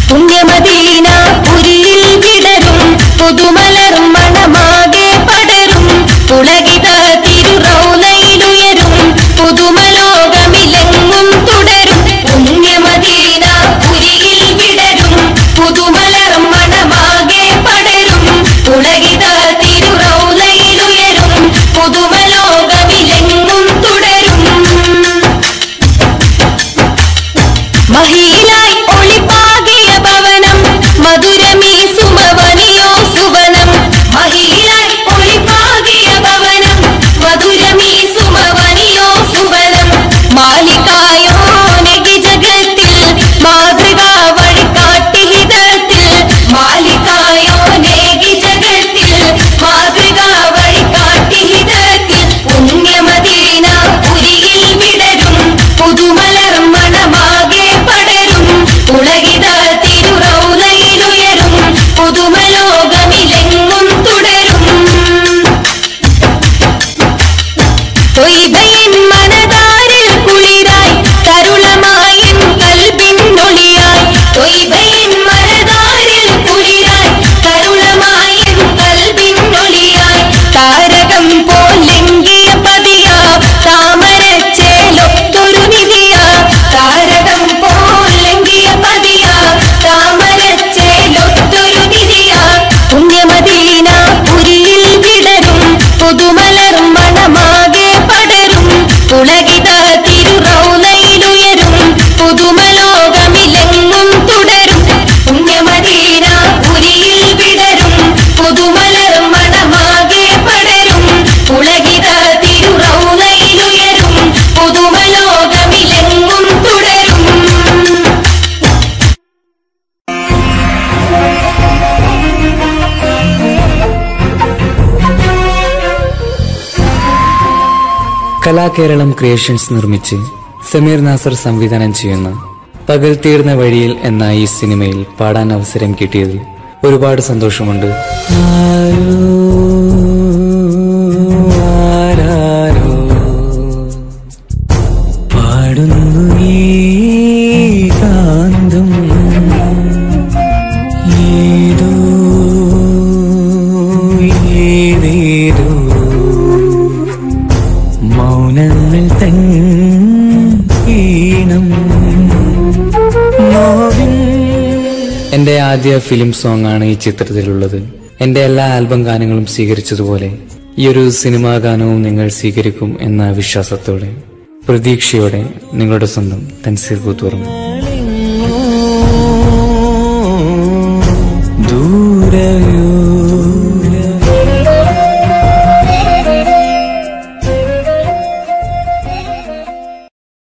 പുണ്യമദീന പുരിയിൽ വിടരും പുതുമലർ മണമാകെ പടരും പുളകിത തിരുറൗലയിലുയരും പുതുമലോകമിലെങ്ങും തുടരും പുണ്യമദീന പുരിയിൽ വിടരും പുതുമലർ മണമാകെ പടരും പുളകിത തിരുറൗലയിലുയരും പുതുമലോകമിലെങ്ങും തുടരും മഹിയിലായി ഒളിപ്പാകിയ ഭവനം മധുരമീ സുമവനിയോ സുവനം മഹിയിലായി ഒളിപ്പാകിയ ഭവനം മധുരമീ സുമവനിയോ സുവനം മാലികായോ നഗി ജഗത്തിൽ മാതൃകാ വഴികാട്ടി ഹിതത്തിൽ മാലികായോ നേകി ജഗത്തിൽ മാതൃകാ വഴികാട്ടി ഹിതത്തിൽ പുണ്യമദീന പുരിയിൽ വിടരും പുതുമലർ മണമാകെ പടരും ഉളകിത തിരുറൗലയിലുയരും പുതുമലോകമിലെങ്ങും തുടരും തൊയ്ബയിൻ മനതാരിൽ കുളിരായി തരുളമായൻ കൽബിന്നൊളിയായി തൊയ്ബയിൻ മനതാരിൽ കുളിരായി തരുളമായൻ കൽബിന്നൊളിയായി താരകം പോലെങ്കിയ പതിയ താമരച്ചേലൊത്തൊരു നിധിയ താരകം പോലെങ്കിയ പതിയ താമരച്ചേലൊത്തൊരു നിധിയ പുണ്യമദീന പുരിയിൽ വിടരും പുതുമലർ മണമാകെ പടരും പുളകിത തിരുറൗലയിലുയരും പുതുമലോകമിലെങ്ങും തുടരും പുണ്യമദീന പുരിയിൽ വിടരും പുതുമലർ മണമാകെ പടരും പുളകിത തിരുറൗലയിലുയരും പുതുമലോകമിലെങ്ങും തുടരും കലാകേരളം ക്രിയേഷൻസ് നിർമ്മിച്ച് സമീർ നാസർ സംവിധാനം ചെയ്യുന്ന പകൽ തീർന്ന വഴിയിൽ എന്ന ഈ സിനിമയിൽ പാടാൻ അവസരം കിട്ടിയതിൽ ഒരുപാട് സന്തോഷമുണ്ട് ആരാരോ പാടുന്നു ഈ കാന്തം ഏതോ ഏതേതോ മൗനങ്ങൾ തൻ ഈണം നോവിൻ എന്റെ ആദ്യ ഫിലിം സോങ് ആണ് ഈ ചിത്രത്തിലുള്ളത് എന്റെ എല്ലാ ആൽബം ഗാനങ്ങളും സ്വീകരിച്ചതുപോലെ ഈ ഒരു സിനിമാ ഗാനവും നിങ്ങൾ സ്വീകരിക്കും എന്ന വിശ്വാസത്തോടെ പ്രതീക്ഷയോടെ നിങ്ങളുടെ സ്വന്തം തൻസീർ കൂത്തുറന്നു ദൂരയോ